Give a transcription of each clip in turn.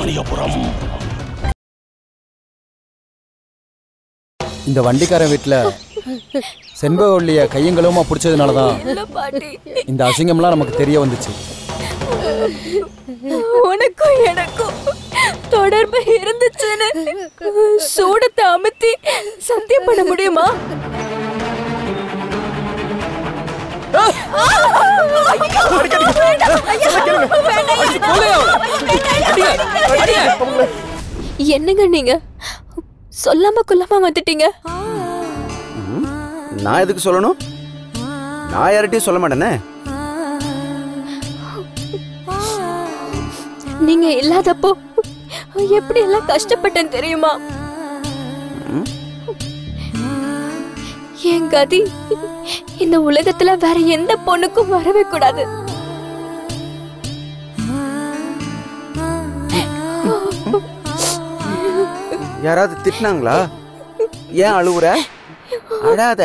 சுப்பிரமணியபுரம் இந்த வண்டிக்காரன் வீட்டில் செண்பகவல்லிய கையங்களுமா பிடிச்சதுனால தான் இல்ல பாட்டி இந்த அசிங்கம்லாம் நமக்கு தெரிய வந்துச்சு உனக்கும் எனக்கும் தொடர்பு இருந்துச்சுன்னு சூடத்தை அமுத்தி சத்தியம் பண்ண முடியுமா என்னங்க நீங்க சொல்லாம கொல்லாம வந்துட்டீங்க நான் எதுக்கு சொல்லணும் நான் யார்கிட்டயும் சொல்ல மாட்டேனே நீங்க இல்லாதப்போ எப்படி எல்லாம் கஷ்டப்பட்டேன் தெரியுமா என் கதி இந்த உலகத்துல வேற எந்த பொண்ணுக்கும் வரவே கூடாது யாராவது திட்டினாங்களா ஏன் அழுவுற அழாத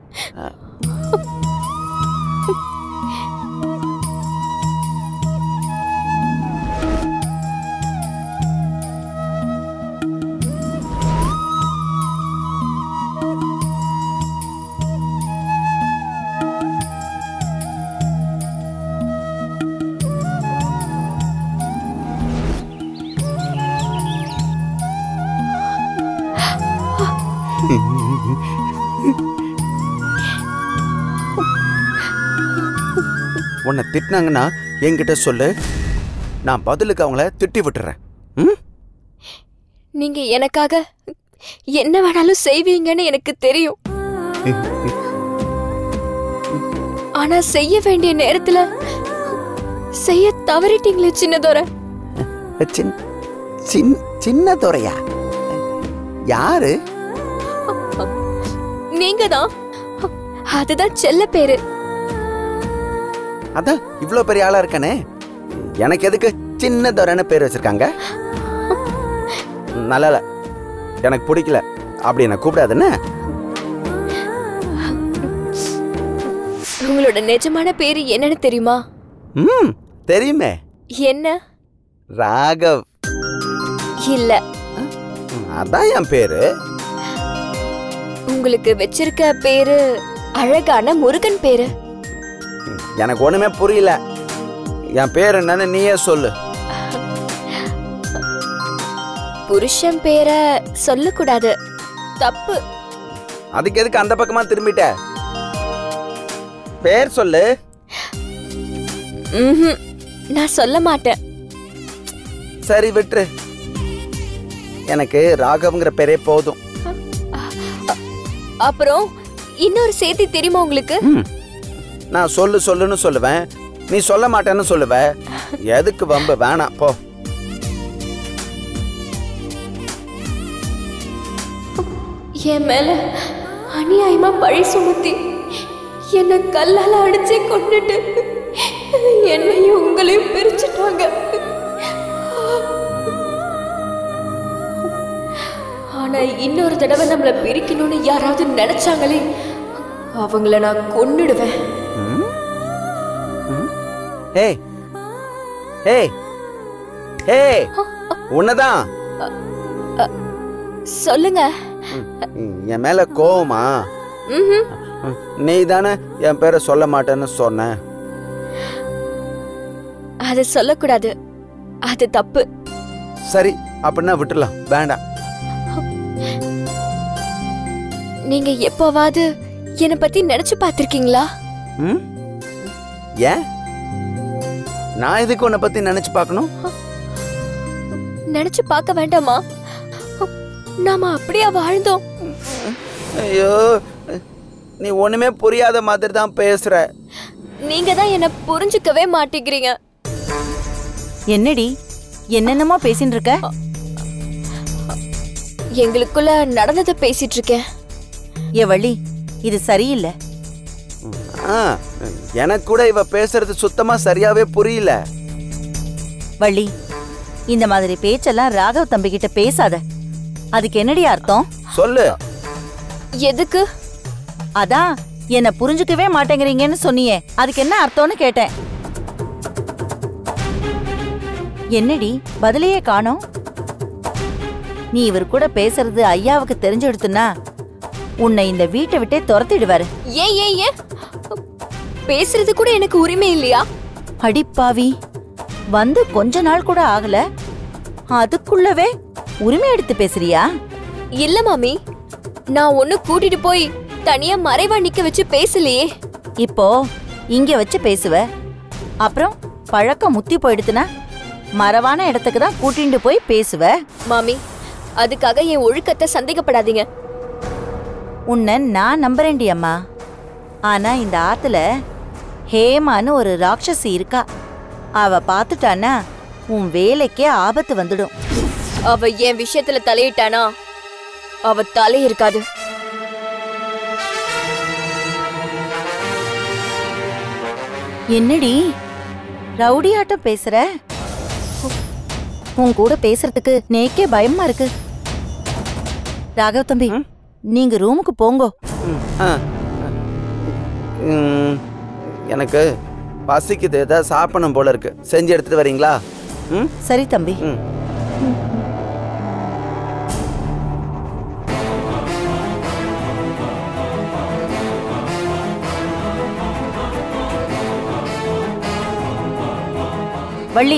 உன்னை திட்டினாங்கன்னா என்கிட்ட சொல்லு நான் பதிலுக்கு அவங்கள திட்டி விட்டுறேன் ம் நீங்க எனக்காக என்ன வேணாலும் செய்வீங்கன்னு எனக்கு தெரியும் ஆனா செய்ய வேண்டிய நேரத்துல செய்ய தவறிட்டீங்களே சின்னதோர சின் சின் சின்ன துறையா யாரு நீங்க தான் அதுதான் செல்ல பேரு அதான் இவ்வளோ பெரிய ஆளா இருக்கானே எனக்கு எதுக்கு சின்ன துறைன்னு பேர் வச்சிருக்காங்க நல்லா இல்ல. எனக்கு பிடிக்கல அப்படி என்ன கூப்பிடாதுன்னு உங்களோட நிஜமான பேரு என்னன்னு தெரியுமா ம் தெரியுமே என்ன ராகவ் இல்ல ம், அதான் என் பேரு உங்களுக்கு வச்சிருக்க பேரு அழகான முருகன் பேரு ம், எனக்கு ஒண்ணுமே புரியல என் பேர் என்னன்னு நீயே சொல்லு புருஷன் பேரை சொல்லக்கூடாது தப்பு அதுக்கு எதுக்கு அந்த பக்கமா திரும்பிட்ட பேர் சொல்லு ம்ஹும். நான் சொல்ல மாட்டேன் சரி விட்டுரு எனக்கு ராகவ்ங்கிற பேரே போதும் அப்புறம் இன்னொரு செய்தி தெரியுமா உங்களுக்கு ம். நான் சொல்லு சொல்லுன்னு சொல்லுவேன் நீ சொல்ல மாட்டேன்னு சொல்லுவ எதுக்கு வம்பு வேணாம் போ என் மேல அநியாயமா பழி சுமத்தி என்னை கல்லால அடிச்சு கொண்டுட்டு என்னையும் உங்களையும் பிரிச்சுட்டாங்க ஆனா இன்னொரு தடவை நம்மள பிரிக்கணும்னு யாராவது நினைச்சாங்களே அவங்கள நான் கொன்னுடுவேன் ஏய் ஏய் ஏய் உன்னதான் சொல்லுங்க ம், என் மேல கோவமா ம்ஹும். நீ தானே என் பேரை சொல்ல மாட்டேன்னு சொன்ன அது சொல்லக்கூடாது அது தப்பு சரி அப்படின்னா விட்டுலாம் வேண்டாம் நீங்க எப்பவாவது என்னை பத்தி நினைச்சு பார்த்திருக்கீங்களா ம் ஏன் நான் எதுக்கு உன்னை பத்தி நினைச்சு பார்க்கணும் நினைச்சு பார்க்க வேண்டாமா நாம அப்படியே வாழ்ந்தோம் ஐயோ நீ ஒண்ணுமே புரியாத மாதிரி தான் பேசுற நீங்க தான் என்ன புரிஞ்சுக்கவே மாட்டேங்கிறீங்க என்னடி என்னென்னமோ பேசின்னு இருக்க எங்களுக்குள்ள நடந்ததை பேசிட்டு இருக்கேன் ஏ வள்ளி இது சரியில்லை ஆ, எனக்கு கூட இவ பேசுறது சுத்தமா சரியாவே புரியல வள்ளி இந்த மாதிரி பேச்செல்லாம் ராகவ் தம்பி கிட்ட பேசாத அதுக்கு என்னடி அர்த்தம் சொல்லு எதுக்கு அதான் என்ன புரிஞ்சுக்கவே மாட்டேங்கிறீங்கன்னு சொன்னியே அதுக்கு என்ன அர்த்தம்னு கேட்டேன் என்னடி பதிலையே காணோம் நீ இவர் கூட பேசுறது ஐயாவுக்கு தெரிஞ்செடுத்துனா உன்னை இந்த வீட்டை விட்டே துரத்திடுவாரு ஏன் ஏன் ஏன் பேசுறது கூட எனக்கு உரிமை இல்லையா அடிப்பாவி வந்து கொஞ்ச நாள் கூட ஆகல அதுக்குள்ளவே உரிமை எடுத்து பேசுறியா இல்ல மாமி நான் ஒண்ணு கூட்டிட்டு போய் தனியா மறைவா நிக்க வச்சு பேசலையே இப்போ இங்க வச்சு பேசுவ அப்புறம் பழக்கம் முத்தி போயிடுத்துனா மரவான இடத்துக்கு தான் கூட்டிட்டு போய் பேசுவ மாமி அதுக்காக என் ஒழுக்கத்தை சந்தேகப்படாதீங்க உன்னை நான் நம்புறேன்டி அம்மா ஆனா இந்த ஆத்துல ஹேமான்னு ஒரு ராட்சசி இருக்கா அவ பார்த்துட்டானா உன் வேலைக்கே ஆபத்து வந்துடும் அவ என் விஷயத்துல தலையிட்டானா அவ தலை இருக்காது என்னடி ரவுடியாட்டம் பேசுற உன் கூட பேசுறதுக்கு நேக்கே பயமா இருக்கு ராகவ் தம்பி நீங்க ரூமுக்கு போங்கோ ஆ. ம், எனக்கு பசிக்குது ஏதாவது சாப்பிடணும் போல இருக்கு செஞ்சு எடுத்துட்டு வரீங்களா ம் சரி தம்பி ம் வள்ளி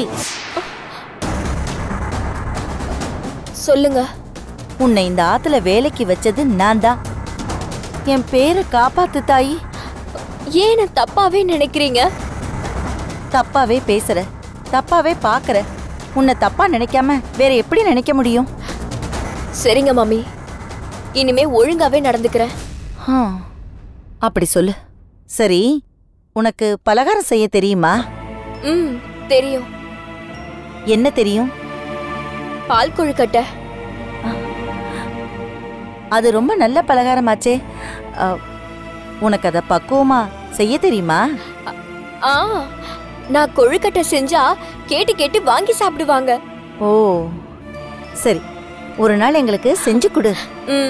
சொல்லுங்க உன்னை இந்த ஆத்துல வேலைக்கு வச்சது நான் தான் என் பேரை காப்பாத்து தாயி ஏன் என்ன தப்பாவே நினைக்கிறீங்க தப்பாவே பேசுற தப்பாவே பாக்குற உன்னை தப்பா நினைக்காம வேற எப்படி நினைக்க முடியும் சரிங்க மாமி இனிமே ஒழுங்காவே நடந்துக்கிறேன் ஆ, அப்படி சொல்லு சரி உனக்கு பலகாரம் செய்ய தெரியுமா ம் தெரியும் என்ன தெரியும் பால் கொழுக்கட்டை அது ரொம்ப நல்ல பலகாரமாச்சே அ, உனக்கு அதை பக்குவமா செய்ய தெரியுமா ஆ நான் கொழுக்கட்டை செஞ்சா கேட்டு கேட்டு வாங்கி சாப்பிடுவாங்க ஓ சரி ஒரு நாள் எங்களுக்கு செஞ்சு கொடு ம்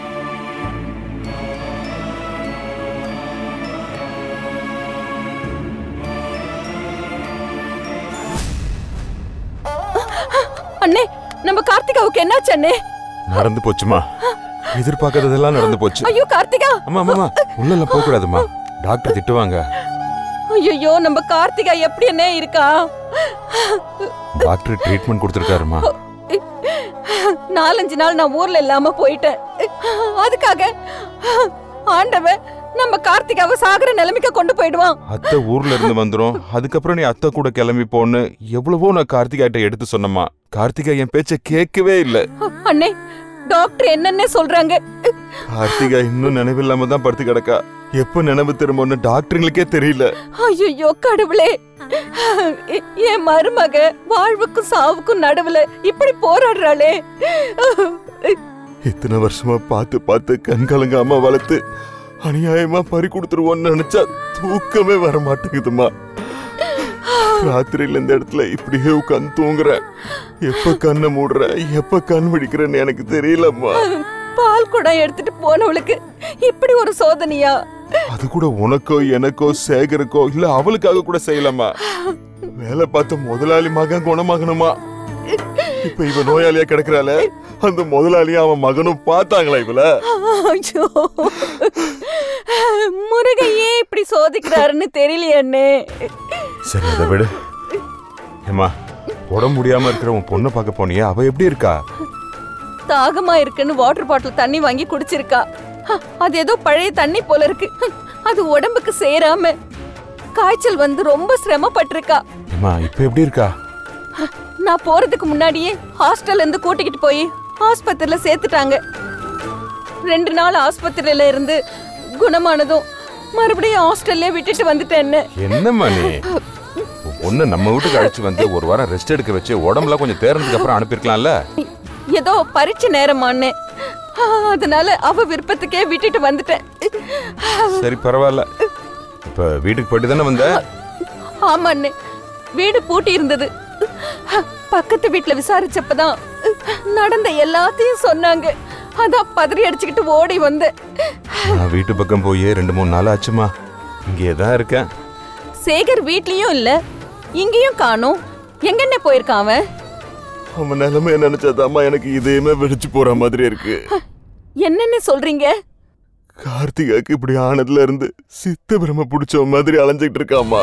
அண்ணே நம்ம கார்த்திகாவுக்கு என்னாச்சு அண்ணே நடந்து போச்சுமா எதிர்பார்க்கறதெல்லாம் நடந்து போச்சு ஐயோ கார்த்திகா அம்மா அம்மா உள்ள எல்லாம் போக கூடாதுமா டாக்டர் திட்டுவாங்க ஐயோ நம்ம கார்த்திகா எப்படி அண்ணே இருக்கா டாக்டர் ட்ரீட்மெண்ட் கொடுத்துருக்காருமா நாலஞ்சு நாள் நான் ஊர்ல இல்லாம போயிட்டேன் அதுக்காக ஆண்டவன் நம்ம கார்த்திகாவை சாகர நிலைமைக்கு கொண்டு போயிடுவான் அத்தை ஊர்ல இருந்து வந்துரும் அதுக்கப்புறம் நீ அத்தை கூட கிளம்பி போன்னு எவ்வளவோ நான் கார்த்திகாட்ட எடுத்து சொன்னம்மா கார்த்திகா என் பேச்ச கேட்கவே இல்ல அண்ணே டாக்டர் என்னென்ன சொல்றாங்க கார்த்திகா இன்னும் நினைவில்லாம தான் படுத்து கிடக்கா எப்ப நினைவு திரும்பும்னு டாக்டருங்களுக்கே தெரியல ஐயோ கடவுளே என் மருமக வாழ்வுக்கும் சாவுக்கும் நடுவுல இப்படி போராடுறாளே இத்தனை வருஷமா பார்த்து பார்த்து கண் கலங்காம வளர்த்து அநியாயமா பறி கொடுத்துருவோன்னு நினைச்சா தூக்கமே வர மாட்டேங்குதுமா ராத்திரியில இந்த இடத்துல இப்படியே உட்காந்து தூங்குறேன் எப்ப கண்ணை மூடுற எப்ப கண் விழிக்கிறேன்னு எனக்கு தெரியலம்மா பால் குடம் எடுத்துட்டு போனவளுக்கு இப்படி ஒரு சோதனையா அது கூட உனக்கோ எனக்கோ சேகருக்கோ இல்ல அவளுக்காக கூட செய்யலாமா வேலை பார்த்த முதலாளி மகன் குணமாகணுமா இப்ப இவ நோயாளியா கிடக்குறாள அந்த முதலாளியும் அவன் மகனும் பார்த்தாங்களா இவள ஐயோ முருகன் ஏன் இப்படி சோதிக்கிறாருன்னு தெரியலையே அண்ணே சரி அதை விடு ஏமா உடம்பு முடியாம இருக்கிற உன் பொண்ணை பார்க்க போனியே அவ எப்படி இருக்கா தாகமா இருக்குன்னு வாட்டர் பாட்டில் தண்ணி வாங்கி குடிச்சிருக்கா ஹ, அது ஏதோ பழைய தண்ணி போல இருக்கு ஹ, அது உடம்புக்கு சேராம காய்ச்சல் வந்து ரொம்ப சிரமப்பட்டிருக்கா ஏமா இப்ப எப்படி இருக்கா நான் போறதுக்கு முன்னாடியே ஹாஸ்டல்ல இருந்து கூட்டிக்கிட்டு போய் ஆஸ்பத்திரியில சேர்த்துட்டாங்க ரெண்டு நாள் ஆஸ்பத்திரியில இருந்து குணமானதும் மறுபடியும் ஹாஸ்டல்லே விட்டுட்டு வந்துட்டேன்னு என்னம்மா நீ உன் பொண்ணை நம்ம வீட்டுக்கு அழைச்சு வந்து ஒரு வாரம் ரெஸ்ட் எடுக்க வச்சு உடம்புல கொஞ்சம் தேர்ந்ததுக்கு அப்புறம் அனுப்பியிருக்கலாம்ல ஏதோ பரீட்சை நேரமான்னு அதனால அவ விருப்பத்துக்கே விட்டுட்டு வந்துட்டேன் சரி பரவாயில்ல இப்ப வீட்டுக்கு போயிட்டு தானே வந்த ஆமாண்ணே வீடு பூட்டி இருந்தது பக்கத்து வீட்ல விசாரிச்சப்பதான் நடந்த எல்லாத்தையும் சொன்னாங்க அதான் பதறி அடிச்சுக்கிட்டு ஓடி வந்தேன் நான் வீட்டு பக்கம் போய் ரெண்டு மூணு நாள் ஆச்சுமா இங்கே தான் இருக்கேன் சேகர் வீட்லயும் இல்ல இங்கேயும் காணோம் எங்கன்னே போயிருக்கான் அவன் அவன் நிலைமைய நினைச்சாதாம்மா எனக்கு இதயமே வெடிச்சு போற மாதிரி இருக்கு என்னன்னு சொல்றீங்க கார்த்திகாக்கு இப்படி ஆனதுல இருந்து சித்த பிரம பிடிச்ச மாதிரி அலைஞ்சிட்டு இருக்காமா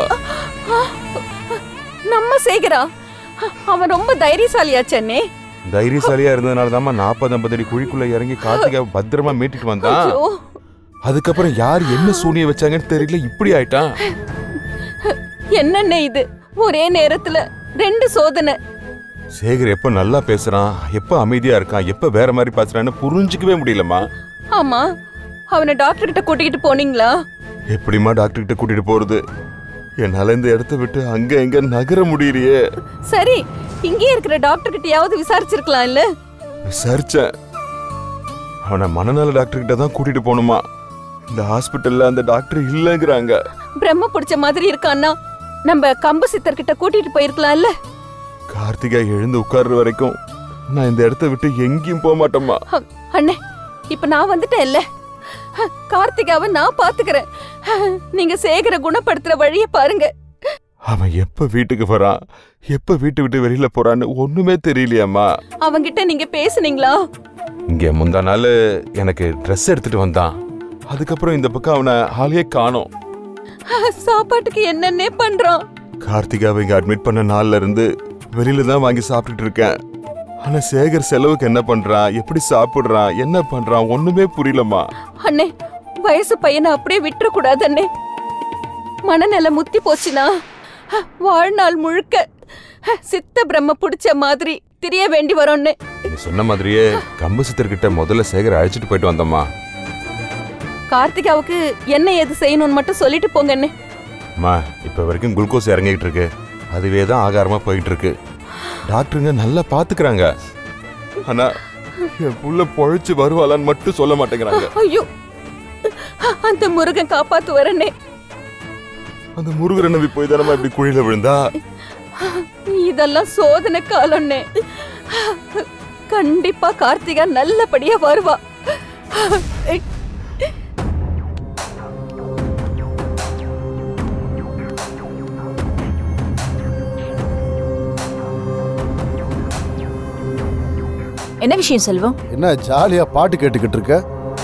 நம்ம சேகரா அவன் ரொம்ப தைரியசாலியாச்சே தைரியசாலியா இருந்ததுனால தான் நாற்பது ஐம்பது அடி குழிக்குள்ள இறங்கி கார்த்திகா பத்திரமா மீட்டிட்டு வந்தான் ஐயோ அதுக்கப்புறம் யார் என்ன சூனிய வச்சாங்கன்னு தெரியல இப்படி ஆயிட்டான் என்னண்ணே இது ஒரே நேரத்துல ரெண்டு சோதனை சேகர் எப்ப நல்லா பேசுறான் எப்ப அமைதியா இருக்கான் எப்ப வேற மாதிரி பேசுறான்னு புரிஞ்சுக்கவே முடியலம்மா ஆமா அவனை டாக்டர் கிட்ட கூட்டிக்கிட்டு போனீங்களா எப்படிம்மா டாக்டர் கிட்ட கூட்டிட்டு போறது என்னால இந்த இடத்த விட்டு அங்க எங்க நகர முடியலையே சரி இங்கே இருக்கிற டாக்டர் கிட்டயாவது விசாரிச்சிருக்கலாம் இல்ல விசாரிச்சேன் அவனை மனநல டாக்டர் கிட்ட தான் கூட்டிட்டு போகணுமா இந்த ஹாஸ்பிட்டல்ல அந்த டாக்டர் இல்லைங்கிறாங்க பிரம்ம பிடிச்ச மாதிரி இருக்கான்னா நம்ம கம்பு சித்தர் கிட்ட கூட்டிட்டு போயிருக்கலாம்ல கார்த்திகா எழுந்து உட்கார்ற வரைக்கும் நான் இந்த இடத்த விட்டு எங்கேயும் போக மாட்டேம்மா ஹ, அண்ணே இப்ப நான் வந்துட்டேன் இல்ல கார்த்திகாவை நான் பாத்துக்கிறேன் நீங்க சேகர குணப்படுத்துற வழிய பாருங்க அவன் எப்ப வீட்டுக்கு வரான் எப்ப வீட்டு விட்டு வெளியில போறான்னு ஒண்ணுமே தெரியலையாம்மா அவங்கிட்ட நீங்க பேசுனீங்களா இங்க முந்தா நாள் எனக்கு ட்ரெஸ் எடுத்துட்டு வந்தான் அதுக்கப்புறம் இந்த பக்கம் அவனை ஆளையே காணோம் சாப்பாட்டுக்கு என்னென்ன பண்றான் கார்த்திகாவை இங்க அட்மிட் பண்ண நாள்ல இருந்து வெளியில தான் வாங்கி சாப்பிட்டுட்டு இருக்கேன் ஆனா சேகர் செலவுக்கு என்ன பண்றான் எப்படி சாப்பிடுறான் என்ன பண்றான் ஒண்ணுமே புரியலம்மா அண்ணே வயசு பையனை அப்படியே விட்டுற கூடாது அண்ணே மனநிலை முத்தி போச்சுனா வாழ்நாள் முழுக்க சித்த பிரம்ம பிடிச்ச மாதிரி தெரிய வேண்டி வரும்னு நீ சொன்ன மாதிரியே கம்பு சித்தர்கிட்ட முதல்ல சேகர் அழைச்சிட்டு போயிட்டு வந்தம்மா கார்த்திகாவுக்கு என்ன ஏது செய்யணும்னு மட்டும் சொல்லிட்டு போங்க அண்ணே அம்மா இப்ப வரைக்கும் குளுக்கோஸ் இறங்கிட்டு இருக்கு அதுவே தான் ஆகாரமா போயிட்டு இருக்கு டாக்டருங்க நல்லா பாத்துக்கிறாங்க ஆனா என் புள்ள பொழைச்சு வருவாளான்னு மட்டும் சொல்ல மாட்டேங்கிறாங்க ஐயோ அந்த முருகன் காப்பாத்து வரனே அந்த முருகரை நம்பி போய் தானம்மா இப்படி குழியில விழுந்தா இதெல்லாம் சோதனை காலம்னே கண்டிப்பா கார்த்திகா நல்லபடியா வருவா என்ன விஷயம் செல்வம் என்ன ஜாலியா பாட்டு கேட்டுக்கிட்டு இருக்க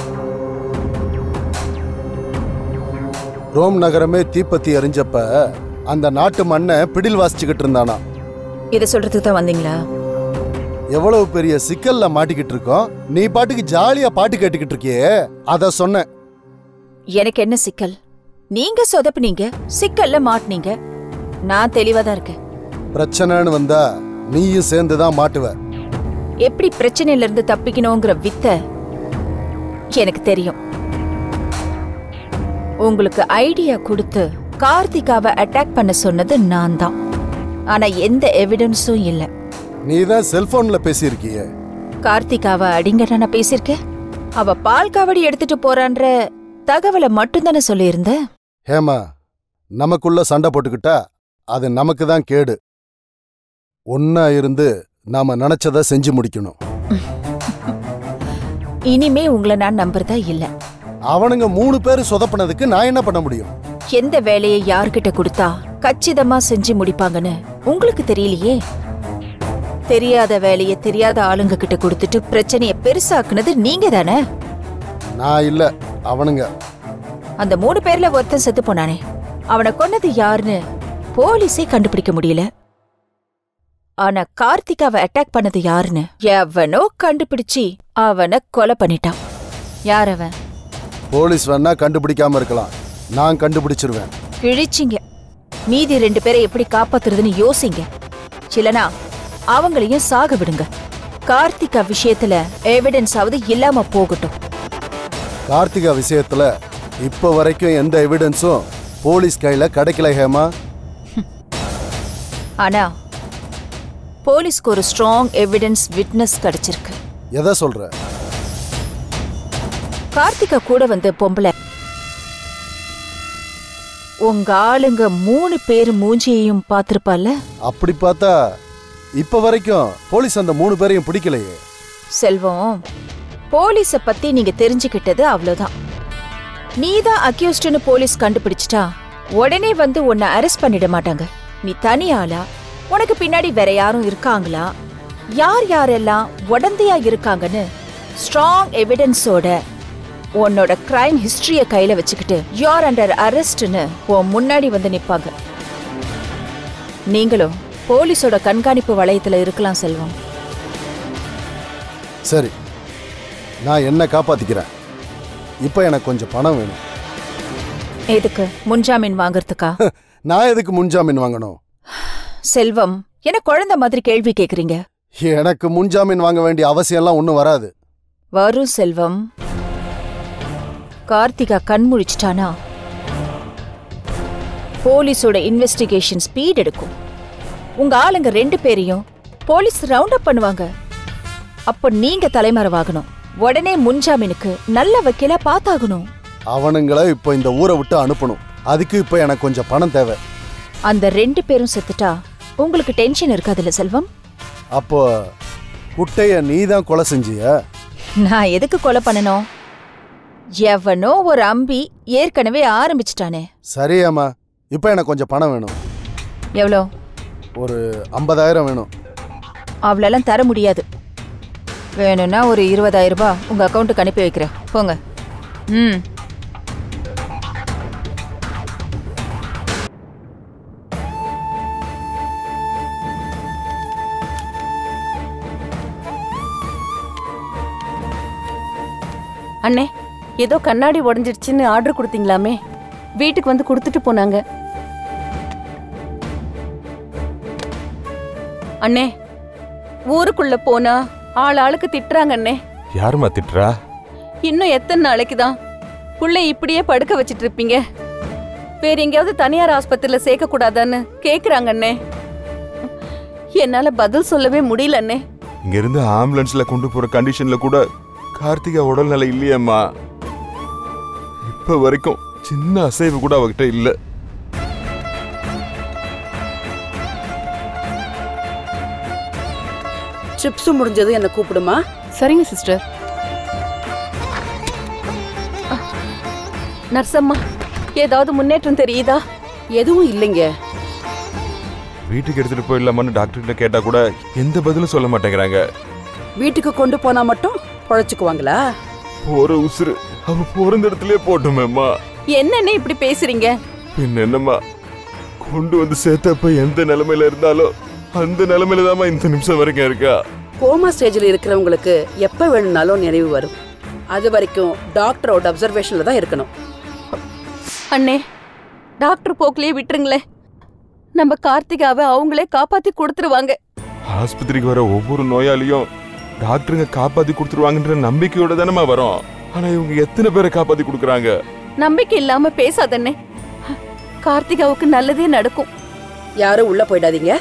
ரோம் நகரமே தீப்பத்தி எரிஞ்சப்ப அந்த நாட்டு மண்ணை பிடில் வாசிச்சுக்கிட்டு இருந்தானா இதை சொல்றதுக்கு தான் வந்தீங்களா எவ்வளவு பெரிய சிக்கல்ல மாட்டிக்கிட்டு இருக்கோம் நீ பாட்டுக்கு ஜாலியா பாட்டு கேட்டுக்கிட்டு இருக்கியே அத சொன்னேன் எனக்கு என்ன சிக்கல் நீங்க சொதப்புனீங்க சிக்கல்ல மாட்டுனீங்க நான் தெளிவா தான் இருக்கேன் பிரச்சனைன்னு வந்தா நீயும் சேர்ந்து தான் மாட்டுவ எப்படி பிரச்சனையில இருந்து தப்பிக்கணுங்கிற வித்த எனக்கு தெரியும் உங்களுக்கு ஐடியா கொடுத்து கார்த்திகாவை அட்டாக் பண்ண சொன்னது நான் தான் ஆனா எந்த எவிடன்ஸும் இல்ல நீ தான் செல்போன்ல பேசியிருக்கியே கார்த்திகாவை அடிங்கடா நான் பேசியிருக்கேன் அவ பால் காவடி எடுத்துட்டு போறான்ற தகவலை மட்டும்தானே சொல்லியிருந்த ஹேமா நமக்குள்ள சண்டை போட்டுக்கிட்டா அது நமக்கு தான் கேடு ஒன்னா இருந்து நாம நினைச்சத செஞ்சு முடிக்கணும் இனிமே உங்களை நான் நம்புறதா இல்ல அவனுங்க மூணு பேர் சொதப்பினதுக்கு நான் என்ன பண்ண முடியும் எந்த வேலையை யார்கிட்ட கொடுத்தா கச்சிதமா செஞ்சு முடிப்பாங்கன்னு உங்களுக்கு தெரியலையே தெரியாத வேலையை தெரியாத ஆளுங்க கிட்ட கொடுத்துட்டு பிரச்சனைய பெருசாக்குனது நீங்க தானே நான் இல்ல அவனுங்க அந்த மூணு பேர்ல ஒருத்தன் செத்து போனானே அவனை கொன்னது யாருன்னு போலீஸே கண்டுபிடிக்க முடியல ஆனா கார்த்திகாவை அட்டாக் பண்ணது யாருன்னு எவனோ கண்டுபிடிச்சு அவனை கொலை பண்ணிட்டான் யார் அவன் போலீஸ் வேணா கண்டுபிடிக்காம இருக்கலாம் நான் கண்டுபிடிச்சிருவேன் கிழிச்சிங்க மீதி ரெண்டு பேரை எப்படி காப்பாத்துறதுன்னு யோசிங்க இல்லனா அவங்களையும் சாக விடுங்க கார்த்திகா விஷயத்துல எவிடன்ஸ் ஆவது இல்லாம போகட்டும் கார்த்திகா விஷயத்துல இப்ப வரைக்கும் எந்த எவிடன்ஸும் போலீஸ் கையில கிடைக்கல ஹேமா ஆனா போலீஸ்க்கு ஒரு ஸ்ட்ராங் எவிடன்ஸ் விட்னஸ் கிடைச்சிருக்கு எதை சொல்ற கார்த்திகா கூட வந்த பொம்பளை உங்க ஆளுங்க மூணு பேர் மூஞ்சியையும் பார்த்திருப்பால அப்படி பார்த்தா இப்ப வரைக்கும் போலீஸ் அந்த மூணு பேரையும் பிடிக்கலையே செல்வம் போலீஸ பத்தி நீங்க தெரிஞ்சுக்கிட்டது அவ்வளவுதான் நீதான் அக்யூஸ்ட்னு போலீஸ் கண்டுபிடிச்சிட்டா உடனே வந்து உன்னை அரெஸ்ட் பண்ணிட மாட்டாங்க நீ தனி ஆளா உனக்கு பின்னாடி வேற யாரும் இருக்காங்களா யார் யாரெல்லாம் உடந்தையா இருக்காங்கன்னு ஸ்ட்ராங் எவிடன்ஸோட உன்னோட கிரைம் ஹிஸ்டரிய கையில வச்சுக்கிட்டு யார் அண்டர் அரெஸ்ட்னு உன் முன்னாடி வந்து நிப்பாங்க நீங்களும் போலீஸோட கண்காணிப்பு வளையத்துல இருக்கலாம் செல்வம் சரி நான் என்ன காப்பாத்திக்கிறேன் இப்போ எனக்கு கொஞ்சம் பணம் வேணும் எதுக்கு முன்ஜாமீன் வாங்குறதுக்கா நான் எதுக்கு முன்ஜாமீன் வாங்கணும் செல்வம் என்ன குழந்தை மாதிரி கேள்வி கேக்குறீங்க எனக்கு முன்ஜாமீன் வாங்க வேண்டிய அவசியம்லாம் ஒன்றும் வராது வரும் செல்வம் கார்த்திகா கண் முழிச்சிட்டானா போலீஸோட இன்வெஸ்டிகேஷன் ஸ்பீட் எடுக்கும் உங்க ஆளுங்க ரெண்டு பேரையும் போலீஸ் ரவுண்ட் அப் பண்ணுவாங்க அப்போ நீங்க தலைமறைவாகணும் உடனே முன்ஜாமீனுக்கு நல்ல வக்கீலா பார்த்தாகணும் அவனுங்கள இப்போ இந்த ஊரை விட்டு அனுப்பணும் அதுக்கு இப்போ எனக்கு கொஞ்சம் பணம் தேவை அந்த ரெண்டு பேரும் செத்துட்டா உங்களுக்கு டென்ஷன் இருக்காதுல்ல செல்வம் அப்போ குட்டைய நீ தான் கொலை செஞ்சிய நான் எதுக்கு கொலை பண்ணணும் எவனோ ஒரு அம்பி ஏற்கனவே ஆரம்பிச்சிட்டானே சரியாம்மா இப்போ எனக்கு கொஞ்சம் பணம் வேணும் எவ்வளோ ஒரு ஐம்பதாயிரம் வேணும் அவ்வளோலாம் தர முடியாது வேணும்னா ஒரு இருபதாயிரம் ரூபாய் உங்க அக்கௌண்ட்டுக்கு அனுப்பி வைக்கிறேன் போங்க ம் அண்ணே ஏதோ கண்ணாடி உடஞ்சிடுச்சுன்னு ஆர்டர் கொடுத்தீங்களாமே வீட்டுக்கு வந்து கொடுத்துட்டு போனாங்க அண்ணே ஊருக்குள்ள போனா ஆள் ஆளுக்கு திட்டுறாங்க அண்ணே யாரும்மா திட்டுறா இன்னும் எத்தனை நாளைக்கு தான் புள்ளை இப்படியே படுக்க வச்சிட்டு இருப்பீங்க வேற எங்கேயாவது தனியார் ஆஸ்பத்திரியில சேர்க்க கூடாதான்னு கேக்குறாங்க அண்ணே என்னால பதில் சொல்லவே முடியல அண்ணே இங்க இருந்து ஆம்புலன்ஸ்ல கொண்டு போற கண்டிஷன்ல கூட கார்த்திகா உடல்நிலை இல்லையேம்மா இப்ப வரைக்கும் சின்ன அசைவு கூட அவகிட்ட இல்ல ட்ரிப்ஸ் முடிஞ்சது என்ன கூப்பிடுமா சரிங்க சிஸ்டர் நர்சம்மா ஏதாவது முன்னேற்றம் தெரியுதா எதுவும் இல்லைங்க வீட்டுக்கு எடுத்துட்டு போயிடலாமான்னு டாக்டர் கிட்ட கேட்டா கூட எந்த பதிலும் சொல்ல மாட்டேங்கிறாங்க வீட்டுக்கு கொண்டு போனா மட்டும் பொழைச்சுக்குவாங்களா போற உசுறு அவ பிறந்த இடத்துலயே போட்டோமேம்மா என்னண்ணே இப்படி பேசுறீங்க பின் என்னம்மா கொண்டு வந்து சேர்த்தப்ப எந்த நிலைமையில இருந்தாலும் அந்த நிலைமையில தாம்மா இந்த நிமிஷம் வரைக்கும் இருக்கா கோமா ஸ்டேஜில் இருக்கிறவங்களுக்கு எப்ப வேணும்னாலும் நினைவு வரும் அது வரைக்கும் டாக்டரோட அப்சர்வேஷன்ல தான் இருக்கணும் அண்ணே டாக்டர் போக்கிலேயே விட்டுருங்களேன் நம்ம கார்த்திகாவை அவங்களே காப்பாத்தி கொடுத்துருவாங்க ஆஸ்பத்திரிக்கு வர ஒவ்வொரு நோயாளியும் டாக்டருங்க காப்பாத்தி கொடுத்துருவாங்கன்ற நம்பிக்கையோட தானம்மா வரோம் ஆனா இவங்க எத்தனை பேரை காப்பாத்தி கொடுக்குறாங்க நம்பிக்கை இல்லாம பேசாதண்ணே கார்த்திகாவுக்கு நல்லதே நடக்கும் யாரும் உள்ள போயிடாதீங்க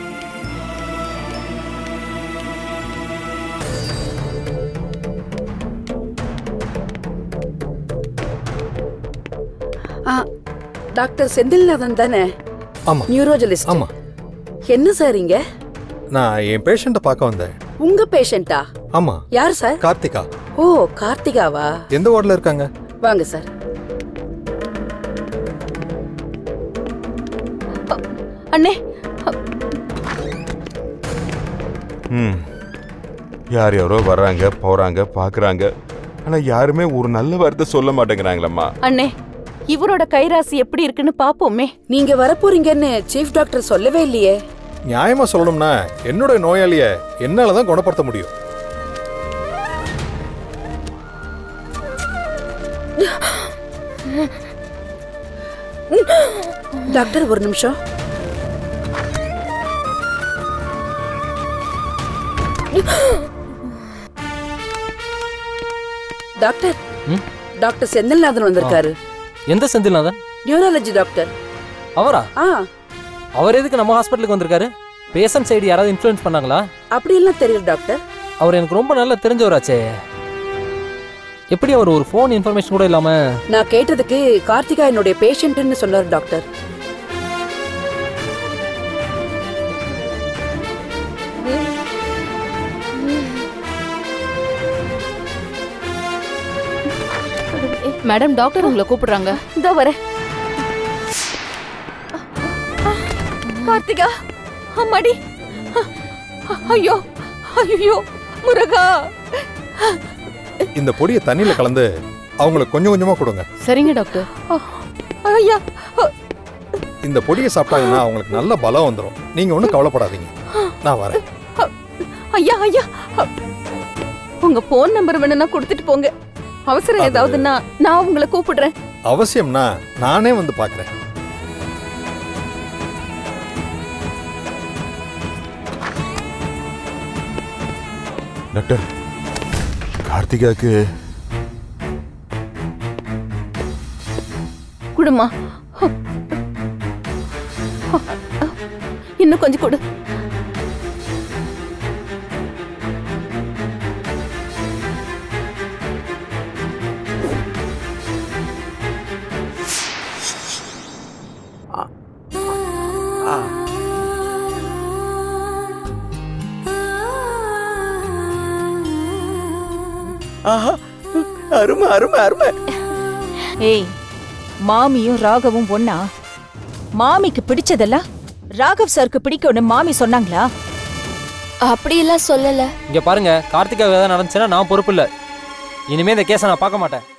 ஆ, டாக்டர் செந்தில்நாதன் தானே ஆமா நியூரோஜலிஸ்ட் ஆமா என்ன சார் இங்க நான் என் பேஷண்ட்டை பார்க்க வந்தேன் உங்க பேஷண்டா ஆமா யார் சார் கார்த்திகா ஓ கார்த்திகாவா எந்த வார்டில் இருக்காங்க வாங்க சார் அண்ணே ம் யார் யாரோ வர்றாங்க போறாங்க பாக்குறாங்க ஆனா யாருமே ஒரு நல்ல வார்த்தை சொல்ல மாட்டேங்கிறாங்களம்மா அண்ணே இவரோட கைராசி எப்படி இருக்குன்னு பாப்போமே நீங்க வரப்போறீங்கன்னு சீஃப் டாக்டர் சொல்லவே இல்லையே நியாயமா சொல்லணும்னா என்னோட நோயாளிய என்னால தான் குணப்படுத்த முடியும் டாக்டர் ஒரு நிமிஷம் டாக்டர் ம்? டாக்டர் செந்தில்நாதன் வந்திருக்காரு எந்த செந்தில்நாதன் நியூராலஜி டாக்டர் அவரா ஆ அவர் எதுக்கு நம்ம ஹாஸ்பிட்டலுக்கு வந்திருக்காரு பேஷண்ட் சைடு யாராவது இன்ஃப்ளூயன்ஸ் பண்ணாங்களா அப்படியெல்லாம் தெரியல டாக்டர் அவர் எனக்கு ரொம்ப நல்லா தெரிஞ்சவராச்சே எப்படி அவர் ஒரு ஃபோன் இன்ஃபர்மேஷன் கூட இல்லாம நான் கேட்டதுக்கு கார்த்திகா என்னுடைய பேஷண்ட்னு சொன்னார் டாக்டர் மேடம் டாக்டர் உங்களை கூப்பிடுறாங்க இதோ வரேன் கார்த்திகா அம்மாடி ஐயோ ஐயோ முருகா இந்த பொடியை தண்ணியில கலந்து அவங்களுக்கு கொஞ்சம் கொஞ்சமா கொடுங்க சரிங்க டாக்டர் ஐயா இந்த பொடியை சாப்பிட்டாங்கன்னா அவங்களுக்கு நல்ல பலம் வந்துடும் நீங்க ஒன்றும் கவலைப்படாதீங்க நான் வரேன் ஐயா ஐயா உங்க போன் நம்பர் வேணும்னா கொடுத்துட்டு போங்க அவசரம் ஏதாவதுன்னா நான் உங்களை கூப்பிடுறேன் அவசியம்னா நானே வந்து பார்க்குறேன் டாக்டர் கார்த்திகாக்கு குடுமா இன்னும் கொஞ்சம் கொடு ஆ ஆஹா அருமை அருமை அருமை ஏய் மாமியும் ராகவும் ஒண்ணா மாமிக்கு பிடிச்சதெல்லாம் ராகவ் சாருக்கு பிடிக்கும்னு மாமி சொன்னாங்களா அப்படியெல்லாம் சொல்லல இங்க பாருங்க கார்த்திகா ஏதாவது நடந்துச்சுன்னா நான் பொறுப்பு இல்ல இனிமே இந்த கேஸை நான் பார்க்க மாட்டேன்